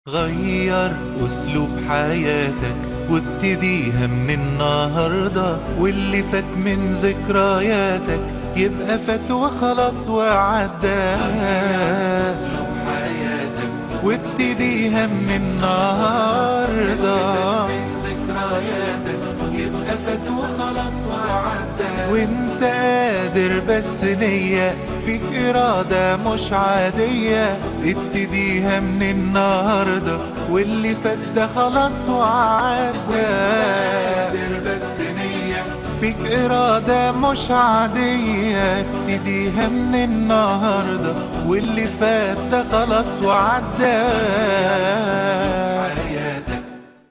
غير أسلوب حياتك وابتديها من النهاردة واللي فات من ذكرياتك يبقى فات وخلاص وعدى وابتديها من النهاردة يبقى فات وخلاص وعدى وانت قادر بس نية فيك إرادة مش عادية ابتديها من النهاردة واللي فات ده خلاص وعدى قادر بس نية فيك إرادة مش عادية ابتديها من النهاردة واللي فات ده خلاص وعدى حياتك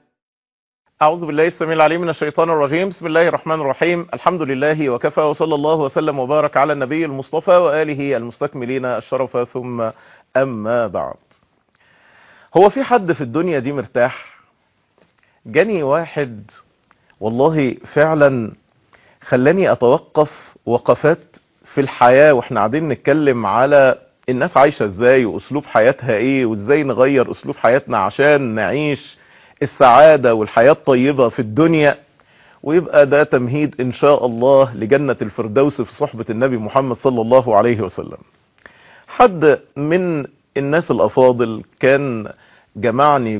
أعوذ بالله السميع العليم من الشيطان الرجيم بسم الله الرحمن الرحيم الحمد لله وكفى وصلى الله وسلم وبارك على النبي المصطفى وآله المستكملين الشرف ثم أما بعد هو في حد في الدنيا دي مرتاح جاني واحد والله فعلا خلاني أتوقف وقفات في الحياة واحنا قاعدين نتكلم على الناس عايشة ازاي واسلوب حياتها ايه وازاي نغير اسلوب حياتنا عشان نعيش السعادة والحياة الطيبة في الدنيا ويبقى ده تمهيد ان شاء الله لجنة الفردوس في صحبة النبي محمد صلى الله عليه وسلم حد من الناس الافاضل كان جمعني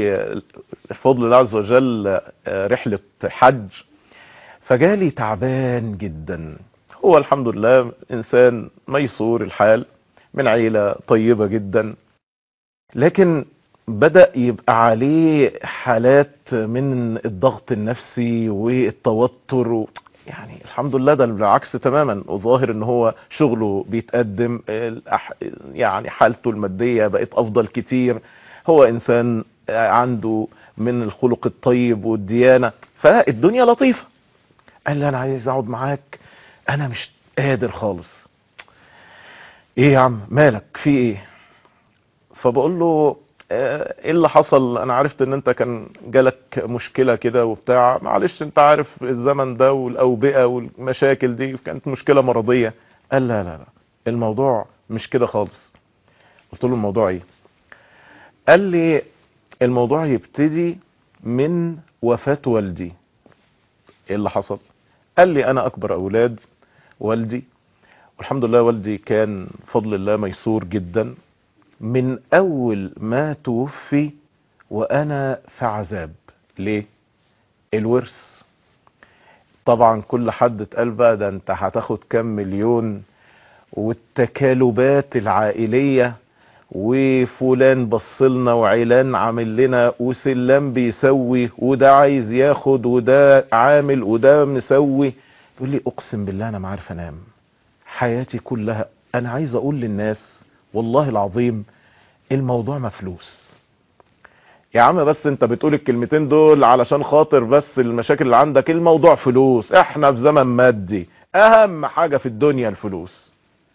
بفضل الله عز وجل رحلة حج فجالي تعبان جدا هو الحمد لله انسان ميسور الحال من عيلة طيبة جدا لكن بدأ يبقى عليه حالات من الضغط النفسي والتوتر و... يعني الحمد لله ده بالعكس تماما وظاهر ان هو شغله بيتقدم الأح... يعني حالته المادية بقت افضل كتير هو انسان عنده من الخلق الطيب والديانة فالدنيا لطيفة قال لي انا عايز اقعد معاك انا مش قادر خالص ايه يا عم مالك في ايه فبقول له ايه اللي حصل انا عرفت ان انت كان جالك مشكلة كده وبتاع معلش انت عارف الزمن ده والاوبئة والمشاكل دي كانت مشكلة مرضية قال لا لا لا الموضوع مش كده خالص قلت له الموضوع ايه قال لي الموضوع يبتدي من وفاة والدي ايه اللي حصل قال لي انا اكبر اولاد والدي والحمد لله والدي كان فضل الله ميسور جدا من اول ما توفي وانا في عذاب ليه الورث طبعا كل حد اتقال بقى ده انت هتاخد كام مليون والتكالبات العائلية وفلان بصلنا وعيلان عامل لنا وسلام بيسوي وده عايز ياخد وده عامل وده مسوي يقول لي اقسم بالله انا ما عارف انام حياتي كلها انا عايز اقول للناس والله العظيم الموضوع ما فلوس يا عم بس انت بتقول الكلمتين دول علشان خاطر بس المشاكل اللي عندك الموضوع فلوس احنا في زمن مادي اهم حاجة في الدنيا الفلوس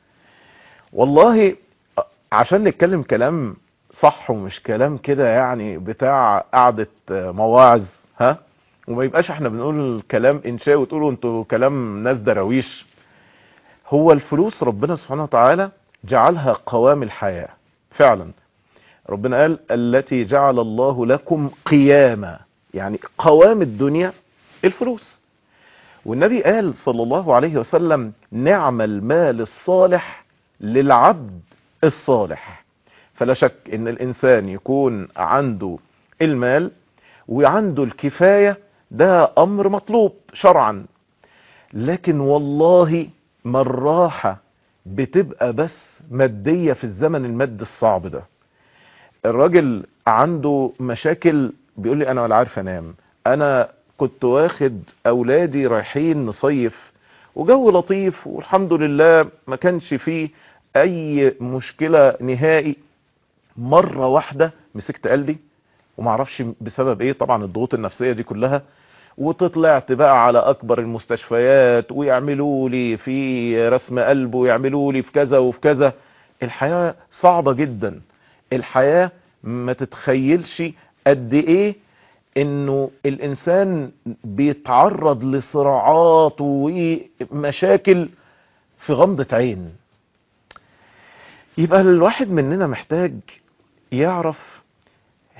والله عشان نتكلم كلام صح ومش كلام كده يعني بتاع قعدة مواعظ ها وما يبقاش احنا بنقول كلام انشاء وتقولوا انتوا كلام ناس دراويش هو الفلوس ربنا سبحانه وتعالى جعلها قوام الحياة فعلا ربنا قال التي جعل الله لكم قياما يعني قوام الدنيا الفلوس والنبي قال صلى الله عليه وسلم نعم المال الصالح للعبد الصالح فلا شك ان الانسان يكون عنده المال وعنده الكفاية ده امر مطلوب شرعا لكن والله ما الراحة بتبقى بس مادية في الزمن المادي الصعب ده الراجل عنده مشاكل بيقول لي انا ولا عارف انام انا كنت واخد اولادي رايحين نصيف وجو لطيف والحمد لله ما كانش فيه اي مشكلة نهائي مرة واحدة مسكت قلبي ومعرفش بسبب ايه طبعا الضغوط النفسية دي كلها وتطلعت بقى على اكبر المستشفيات ويعملوا لي في رسم قلب ويعملوا لي في كذا وفي كذا الحياة صعبة جدا الحياة ما تتخيلش قد ايه انه الانسان بيتعرض لصراعات ومشاكل في غمضة عين يبقى الواحد مننا محتاج يعرف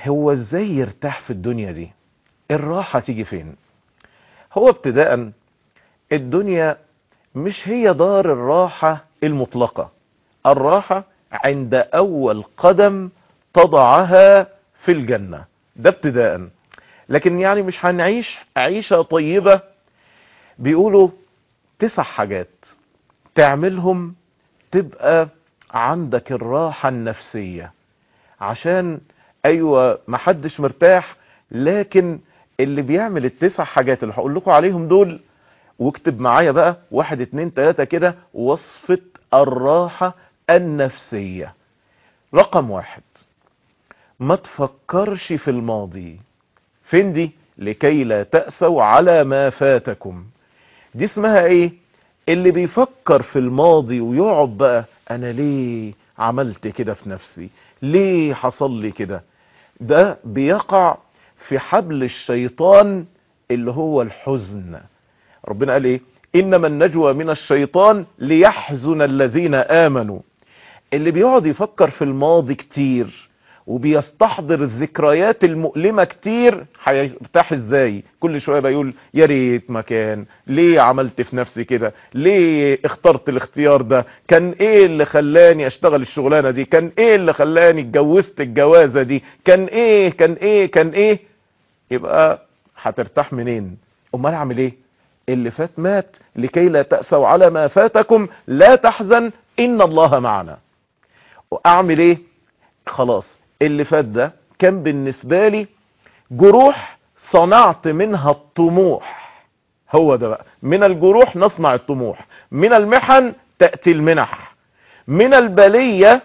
هو ازاي يرتاح في الدنيا دي الراحة تيجي فين هو ابتداء الدنيا مش هي دار الراحة المطلقة الراحة عند اول قدم تضعها في الجنة ده ابتداء لكن يعني مش هنعيش عيشة طيبة بيقولوا تسع حاجات تعملهم تبقى عندك الراحة النفسية عشان ايوه محدش مرتاح لكن اللي بيعمل التسع حاجات اللي هقول لكم عليهم دول واكتب معايا بقى واحد اتنين تلاتة كده وصفة الراحة النفسية رقم واحد ما تفكرش في الماضي فين دي لكي لا تأسوا على ما فاتكم دي اسمها ايه اللي بيفكر في الماضي ويقعد بقى انا ليه عملت كده في نفسي ليه حصل لي كده ده بيقع في حبل الشيطان اللي هو الحزن ربنا قال ايه انما النجوى من الشيطان ليحزن الذين امنوا اللي بيقعد يفكر في الماضي كتير وبيستحضر الذكريات المؤلمة كتير هيرتاح ازاي كل شوية بيقول يا ريت مكان ليه عملت في نفسي كده ليه اخترت الاختيار ده كان ايه اللي خلاني اشتغل الشغلانة دي كان ايه اللي خلاني اتجوزت الجوازة دي كان ايه كان ايه كان ايه يبقى هترتاح منين امال اعمل ايه اللي فات مات لكي لا تأسوا على ما فاتكم لا تحزن ان الله معنا واعمل ايه خلاص اللي فات ده كان بالنسبة لي جروح صنعت منها الطموح هو ده بقى من الجروح نصنع الطموح من المحن تأتي المنح من البلية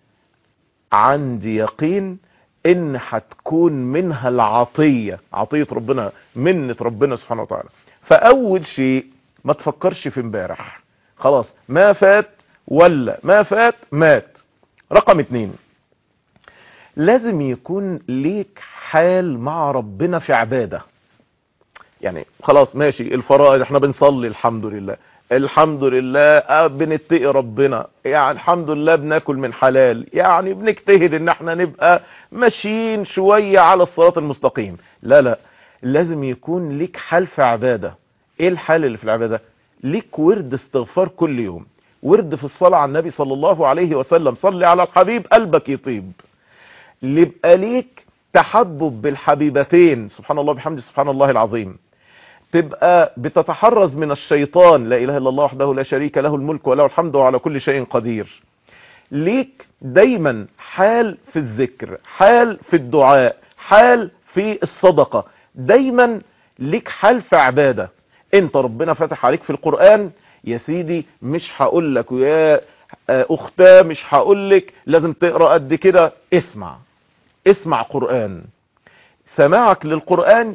عندي يقين ان هتكون منها العطية عطية ربنا منة ربنا سبحانه وتعالى فاول شيء ما تفكرش في امبارح خلاص ما فات ولا ما فات مات رقم اتنين لازم يكون ليك حال مع ربنا في عبادة يعني خلاص ماشي الفرائض احنا بنصلي الحمد لله الحمد لله بنتقي ربنا يعني الحمد لله بناكل من حلال يعني بنجتهد ان احنا نبقى ماشيين شوية على الصراط المستقيم لا لا لازم يكون ليك حال في عبادة ايه الحال اللي في العبادة ليك ورد استغفار كل يوم ورد في الصلاة على النبي صلى الله عليه وسلم صلي على الحبيب قلبك يطيب اللي يبقى ليك تحبب بالحبيبتين سبحان الله بحمد سبحان الله العظيم تبقى بتتحرز من الشيطان لا اله الا الله وحده لا شريك له الملك وله الحمد وعلى كل شيء قدير ليك دايما حال في الذكر حال في الدعاء حال في الصدقة دايما ليك حال في عبادة انت ربنا فتح عليك في القرآن يا سيدي مش هقول لك ويا اختاه مش هقول لك لازم تقرأ قد كده اسمع اسمع قرآن سماعك للقرآن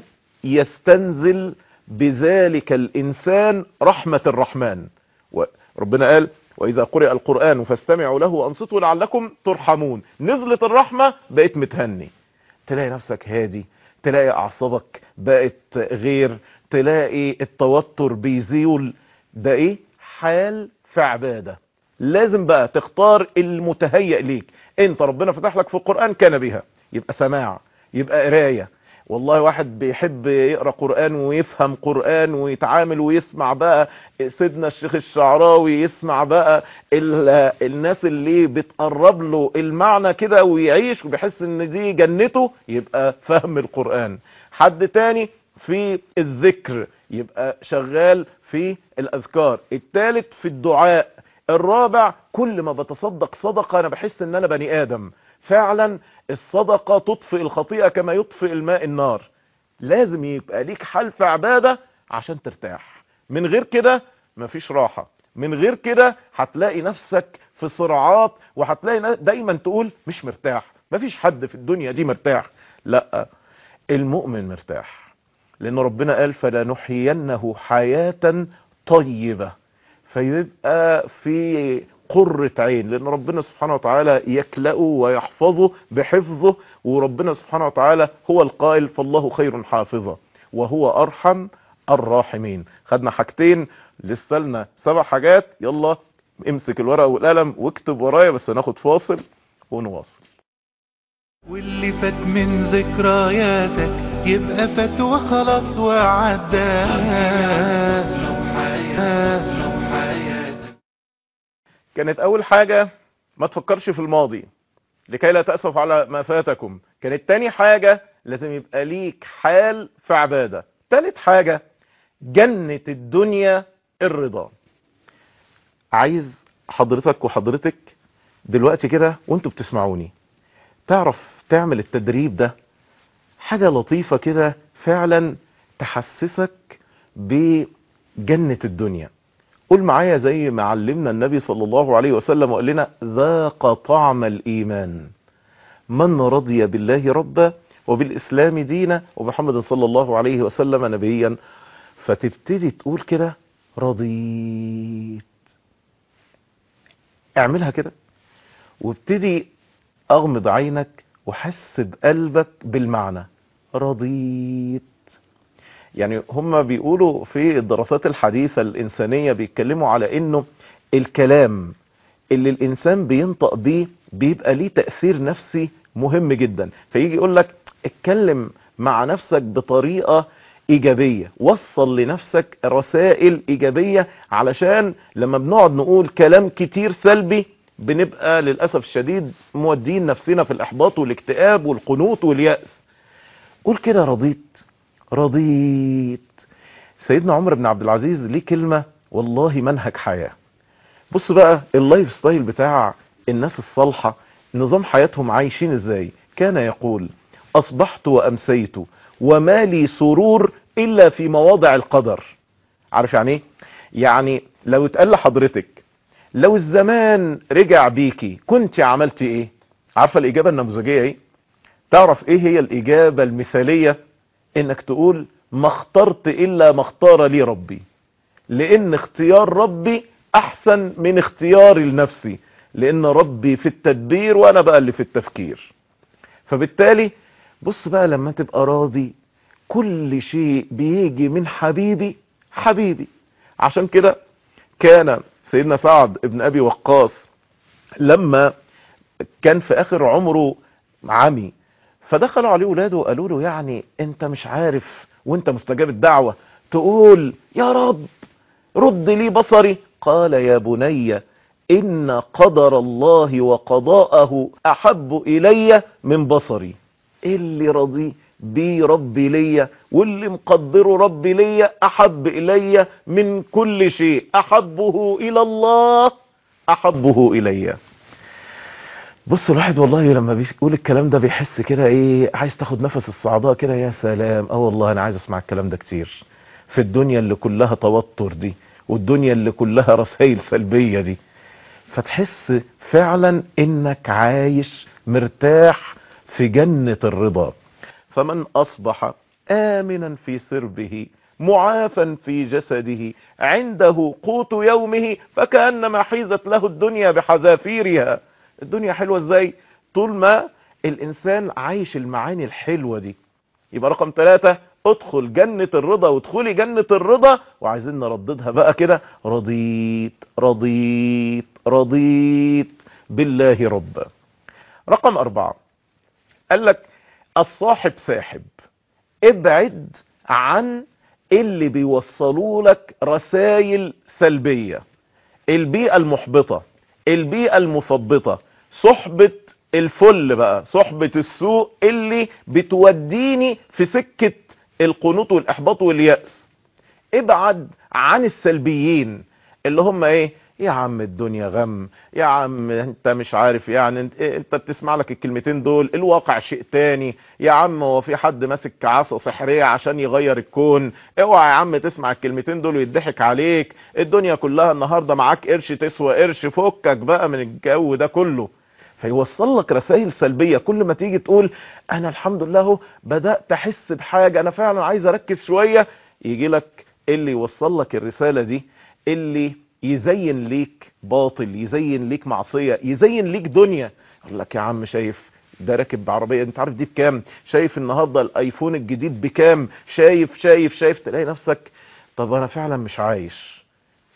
يستنزل بذلك الإنسان رحمة الرحمن ربنا قال وإذا قرئ القرآن فاستمعوا له وأنصتوا لعلكم ترحمون نزلت الرحمة بقيت متهني تلاقي نفسك هادي تلاقي أعصابك بقت غير تلاقي التوتر بيزيول ده إيه حال في عبادة لازم بقى تختار المتهيئ ليك انت ربنا فتح لك في القرآن كان بها يبقى سماع يبقى قرايه والله واحد بيحب يقرا قران ويفهم قران ويتعامل ويسمع بقى سيدنا الشيخ الشعراوي يسمع بقى الناس اللي بتقرب له المعنى كده ويعيش وبيحس ان دي جنته يبقى فهم القران حد تاني في الذكر يبقى شغال في الاذكار الثالث في الدعاء الرابع كل ما بتصدق صدقه انا بحس ان انا بني ادم فعلا الصدقة تطفئ الخطيئة كما يطفئ الماء النار لازم يبقى ليك حال في عبادة عشان ترتاح من غير كده مفيش راحة من غير كده هتلاقي نفسك في صراعات وهتلاقي دايما تقول مش مرتاح مفيش حد في الدنيا دي مرتاح لا المؤمن مرتاح لان ربنا قال فلنحيينه حياة طيبة فيبقى في قرة عين لان ربنا سبحانه وتعالى يكلأه ويحفظه بحفظه وربنا سبحانه وتعالى هو القائل فالله خير حافظا وهو ارحم الراحمين خدنا حاجتين لسه لنا سبع حاجات يلا امسك الورقة والقلم واكتب ورايا بس ناخد فاصل ونواصل واللي فات من ذكرياتك يبقى فات وخلاص وعدى كانت اول حاجة ما تفكرش في الماضي لكي لا تأسف على ما فاتكم كانت تاني حاجة لازم يبقى ليك حال في عبادة تالت حاجة جنة الدنيا الرضا عايز حضرتك وحضرتك دلوقتي كده وانتوا بتسمعوني تعرف تعمل التدريب ده حاجة لطيفة كده فعلا تحسسك بجنة الدنيا قول معايا زي ما علمنا النبي صلى الله عليه وسلم وقال لنا ذاق طعم الإيمان من رضي بالله ربا وبالإسلام دينا وبحمد صلى الله عليه وسلم نبيا فتبتدي تقول كده رضيت اعملها كده وابتدي اغمض عينك وحس بقلبك بالمعنى رضيت يعني هم بيقولوا في الدراسات الحديثة الإنسانية بيتكلموا على إنه الكلام اللي الإنسان بينطق بيه بيبقى ليه تأثير نفسي مهم جدا فيجي يقول لك اتكلم مع نفسك بطريقة إيجابية وصل لنفسك رسائل إيجابية علشان لما بنقعد نقول كلام كتير سلبي بنبقى للأسف الشديد مودين نفسنا في الإحباط والاكتئاب والقنوط واليأس قول كده رضيت رضيت سيدنا عمر بن عبد العزيز ليه كلمة والله منهج حياة بص بقى اللايف ستايل بتاع الناس الصالحة نظام حياتهم عايشين ازاي كان يقول اصبحت وامسيت وما لي سرور الا في مواضع القدر عارف يعني ايه يعني لو اتقال لحضرتك لو الزمان رجع بيكي كنت عملتي ايه عارفه الاجابه النموذجيه ايه تعرف ايه هي الاجابه المثاليه انك تقول ما اخترت الا ما اختار لي ربي لان اختيار ربي احسن من اختياري لنفسي لان ربي في التدبير وانا بقى اللي في التفكير فبالتالي بص بقى لما تبقى راضي كل شيء بيجي من حبيبي حبيبي عشان كده كان سيدنا سعد ابن ابي وقاص لما كان في اخر عمره عمي فدخلوا عليه ولاده وقالوا له يعني انت مش عارف وانت مستجاب الدعوة تقول يا رب رد لي بصري قال يا بني ان قدر الله وقضاءه احب الي من بصري اللي رضيه بيه ربي ليا واللي مقدره ربي ليا احب الي من كل شيء احبه الى الله احبه الي بص الواحد والله لما بيقول الكلام ده بيحس كده ايه عايز تاخد نفس الصعداء كده يا سلام اه والله انا عايز اسمع الكلام ده كتير في الدنيا اللي كلها توتر دي والدنيا اللي كلها رسائل سلبية دي فتحس فعلا انك عايش مرتاح في جنة الرضا فمن اصبح امنا في سربه معافا في جسده عنده قوت يومه فكأنما حيزت له الدنيا بحذافيرها الدنيا حلوة ازاي طول ما الانسان عايش المعاني الحلوة دي يبقى رقم ثلاثة ادخل جنة الرضا وادخلي جنة الرضا وعايزين نرددها بقى كده رضيت رضيت رضيت بالله ربا رقم اربعة قال لك الصاحب ساحب ابعد عن اللي بيوصلوا لك رسائل سلبية البيئة المحبطة البيئة المثبطة صحبة الفل بقى صحبة السوء اللي بتوديني في سكة القنوط والإحباط واليأس ابعد عن السلبيين اللي هم ايه يا عم الدنيا غم يا عم انت مش عارف يعني انت, انت بتسمع لك الكلمتين دول الواقع شيء تاني يا عم هو في حد ماسك عصا سحرية عشان يغير الكون اوعى يا عم تسمع الكلمتين دول ويضحك عليك الدنيا كلها النهاردة معاك قرش تسوى قرش فكك بقى من الجو ده كله فيوصل لك رسائل سلبية كل ما تيجي تقول انا الحمد لله اهو بدأت احس بحاجة انا فعلا عايز اركز شوية يجي لك اللي يوصل لك الرسالة دي اللي يزين ليك باطل يزين ليك معصية يزين ليك دنيا يقول لك يا عم شايف ده راكب بعربية انت عارف دي بكام شايف النهاردة الايفون الجديد بكام شايف شايف شايف تلاقي نفسك طب انا فعلا مش عايش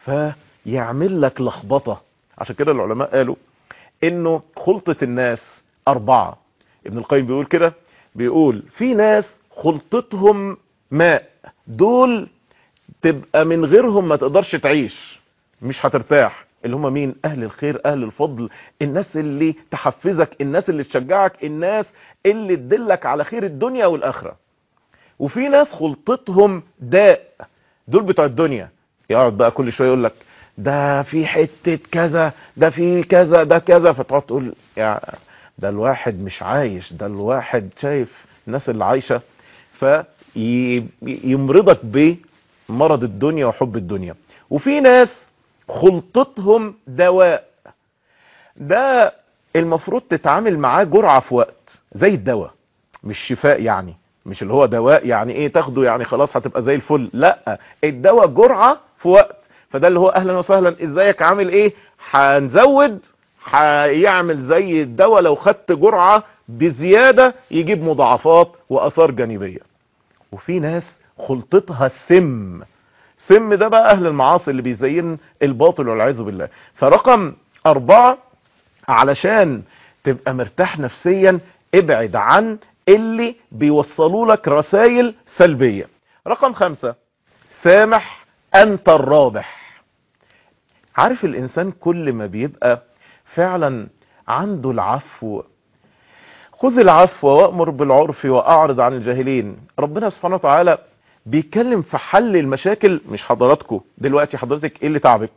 فيعمل لك لخبطة عشان كده العلماء قالوا انه خلطة الناس اربعة ابن القيم بيقول كده بيقول في ناس خلطتهم ماء دول تبقى من غيرهم ما تقدرش تعيش مش هترتاح اللي هم مين اهل الخير اهل الفضل الناس اللي تحفزك الناس اللي تشجعك الناس اللي تدلك على خير الدنيا والاخره وفي ناس خلطتهم داء دول بتوع الدنيا يقعد بقى كل شويه يقول لك ده في حته كذا ده في كذا ده كذا فتقعد تقول يا ده الواحد مش عايش ده الواحد شايف الناس اللي عايشه فيمرضك بمرض الدنيا وحب الدنيا وفي ناس خلطتهم دواء ده المفروض تتعامل معاه جرعه في وقت زي الدواء مش شفاء يعني مش اللي هو دواء يعني ايه تاخده يعني خلاص هتبقى زي الفل لا الدواء جرعه في وقت فده اللي هو اهلا وسهلا ازيك عامل ايه هنزود هيعمل زي الدواء لو خدت جرعه بزياده يجيب مضاعفات واثار جانبيه وفي ناس خلطتها السم سم ده بقى اهل المعاصي اللي بيزين الباطل والعياذ بالله فرقم اربعة علشان تبقى مرتاح نفسيا ابعد عن اللي بيوصلوا لك رسائل سلبية رقم خمسة سامح انت الرابح عارف الانسان كل ما بيبقى فعلا عنده العفو خذ العفو وامر بالعرف واعرض عن الجاهلين ربنا سبحانه وتعالى بيتكلم في حل المشاكل مش حضراتكم دلوقتي حضرتك ايه اللي تعبك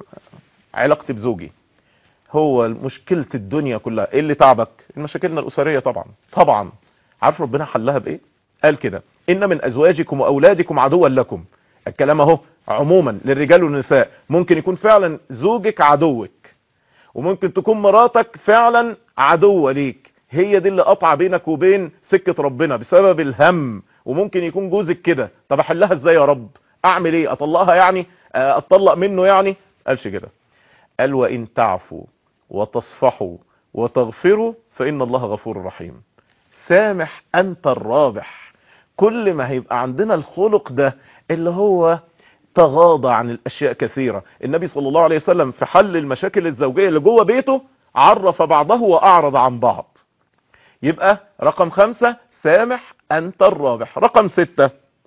علاقتي بزوجي هو مشكلة الدنيا كلها ايه اللي تعبك المشاكلنا الاسرية طبعا طبعا عارف ربنا حلها بايه قال كده ان من ازواجكم واولادكم عدوا لكم الكلام اهو عموما للرجال والنساء ممكن يكون فعلا زوجك عدوك وممكن تكون مراتك فعلا عدوة ليك هي دي اللي قطع بينك وبين سكة ربنا بسبب الهم وممكن يكون جوزك كده طب احلها ازاي يا رب اعمل ايه اطلقها يعني اطلق منه يعني قالش كده قال وان تعفوا وتصفحوا وتغفروا فان الله غفور رحيم سامح انت الرابح كل ما هيبقى عندنا الخلق ده اللي هو تغاضى عن الاشياء كثيرة النبي صلى الله عليه وسلم في حل المشاكل الزوجية اللي جوه بيته عرف بعضه واعرض عن بعض يبقى رقم خمسة سامح انت الرابح رقم ستة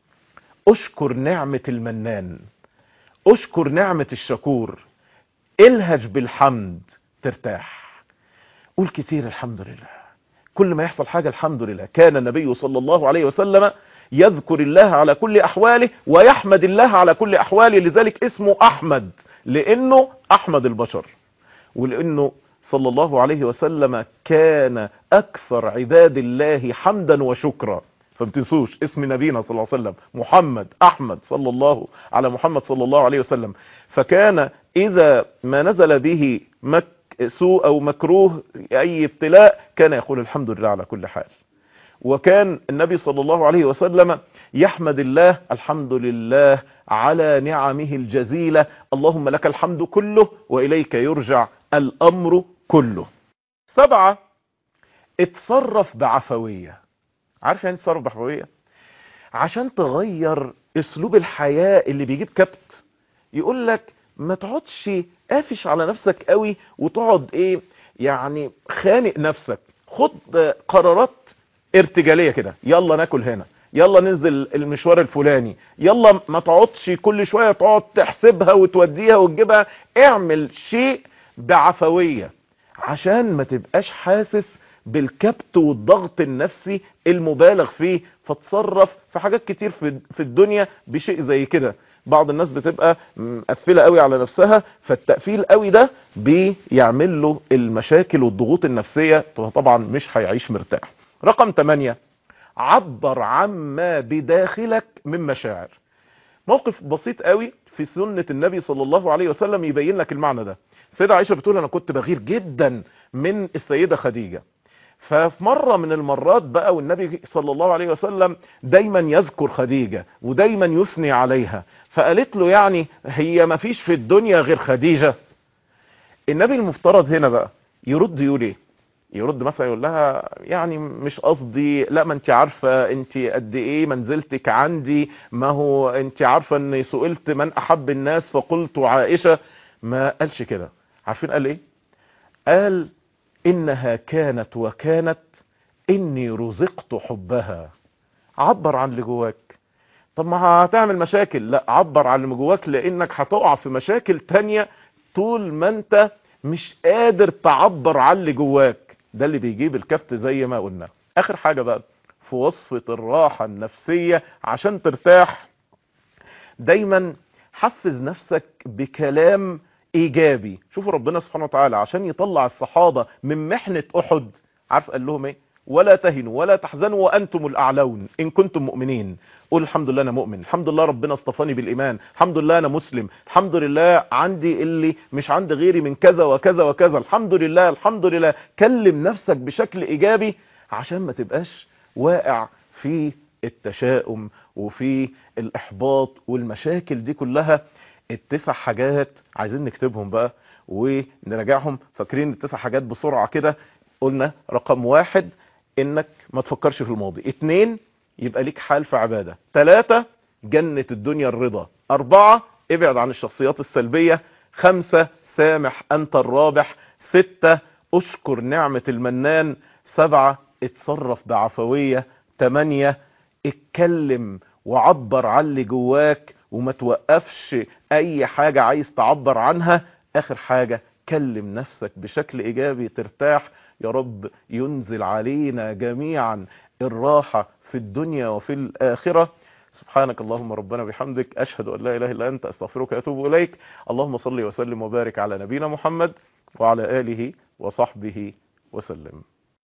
اشكر نعمة المنان اشكر نعمة الشكور الهج بالحمد ترتاح قول كتير الحمد لله كل ما يحصل حاجة الحمد لله كان النبي صلى الله عليه وسلم يذكر الله على كل أحواله ويحمد الله على كل أحواله لذلك اسمه أحمد لأنه أحمد البشر ولأنه صلى الله عليه وسلم كان أكثر عباد الله حمدا وشكرا فامتنسوش اسم نبينا صلى الله عليه وسلم محمد أحمد صلى الله على محمد صلى الله عليه وسلم فكان إذا ما نزل به مك سوء أو مكروه أي ابتلاء كان يقول الحمد لله على كل حال وكان النبي صلى الله عليه وسلم يحمد الله الحمد لله على نعمه الجزيلة اللهم لك الحمد كله وإليك يرجع الأمر كله سبعة اتصرف بعفوية عارف يعني اتصرف بعفوية عشان تغير اسلوب الحياة اللي بيجيب كبت يقول لك ما تقعدش قافش على نفسك قوي وتقعد ايه يعني خانق نفسك خد قرارات ارتجالية كده يلا ناكل هنا يلا ننزل المشوار الفلاني يلا ما تقعدش كل شوية تقعد تحسبها وتوديها وتجيبها اعمل شيء بعفوية عشان ما تبقاش حاسس بالكبت والضغط النفسي المبالغ فيه فتصرف في حاجات كتير في الدنيا بشيء زي كده بعض الناس بتبقى مقفلة قوي على نفسها فالتقفيل قوي ده بيعمل له المشاكل والضغوط النفسية طبعا مش هيعيش مرتاح رقم 8 عبر عما بداخلك من مشاعر موقف بسيط قوي في سنة النبي صلى الله عليه وسلم يبين لك المعنى ده سيدة عائشة بتقول انا كنت بغير جدا من السيدة خديجة ففي مرة من المرات بقى والنبي صلى الله عليه وسلم دايما يذكر خديجة ودايما يثني عليها فقالت له يعني هي ما فيش في الدنيا غير خديجة النبي المفترض هنا بقى يرد يقول ايه يرد مثلا يقول لها يعني مش قصدي لا ما انت عارفة انت قد ايه منزلتك عندي ما هو انت عارفة اني سئلت من احب الناس فقلت عائشة ما قالش كده عارفين قال ايه قال انها كانت وكانت اني رزقت حبها عبر عن اللي جواك طب ما هتعمل مشاكل لا عبر عن اللي جواك لانك هتقع في مشاكل تانية طول ما انت مش قادر تعبر عن اللي جواك ده اللي بيجيب الكبت زي ما قلنا اخر حاجة بقى في وصفة الراحة النفسية عشان ترتاح دايما حفز نفسك بكلام ايجابي شوفوا ربنا سبحانه وتعالى عشان يطلع الصحابة من محنة احد عارف قال لهم ايه ولا تهنوا ولا تحزنوا وانتم الاعلون ان كنتم مؤمنين قول الحمد لله انا مؤمن الحمد لله ربنا اصطفاني بالايمان الحمد لله انا مسلم الحمد لله عندي اللي مش عند غيري من كذا وكذا وكذا الحمد لله الحمد لله كلم نفسك بشكل ايجابي عشان ما تبقاش واقع في التشاؤم وفي الاحباط والمشاكل دي كلها التسع حاجات عايزين نكتبهم بقى ونراجعهم فاكرين التسع حاجات بسرعة كده قلنا رقم واحد انك ما تفكرش في الماضي اتنين يبقى ليك حال في عبادة تلاتة جنة الدنيا الرضا اربعة ابعد عن الشخصيات السلبية خمسة سامح انت الرابح ستة اشكر نعمة المنان سبعة اتصرف بعفوية تمانية اتكلم وعبر عن اللي جواك وما توقفش اي حاجة عايز تعبر عنها اخر حاجة كلم نفسك بشكل ايجابي ترتاح يا رب ينزل علينا جميعا الراحة في الدنيا وفي الاخرة سبحانك اللهم ربنا بحمدك اشهد ان لا اله الا انت استغفرك واتوب اليك اللهم صل وسلم وبارك على نبينا محمد وعلى اله وصحبه وسلم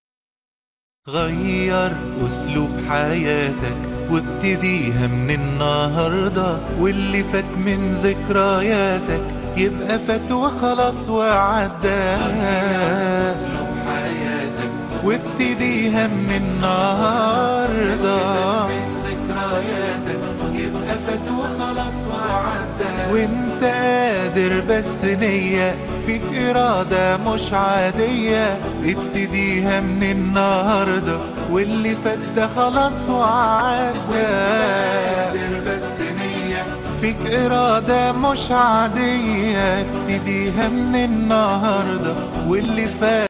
غير اسلوب حياتك وابتديها من النهاردة واللي فات من ذكرياتك يبقى فات وخلاص وعدى اسلوب حياتك وابتديها من النهاردة ذكرياتك يبقى فات وخلاص وعدى وانت قادر بس نية فيك إرادة مش عادية ابتديها من النهاردة واللي فات ده خلاص وعدى قادر بس نية فيك إرادة مش عادية ابتديها من النهاردة واللي فات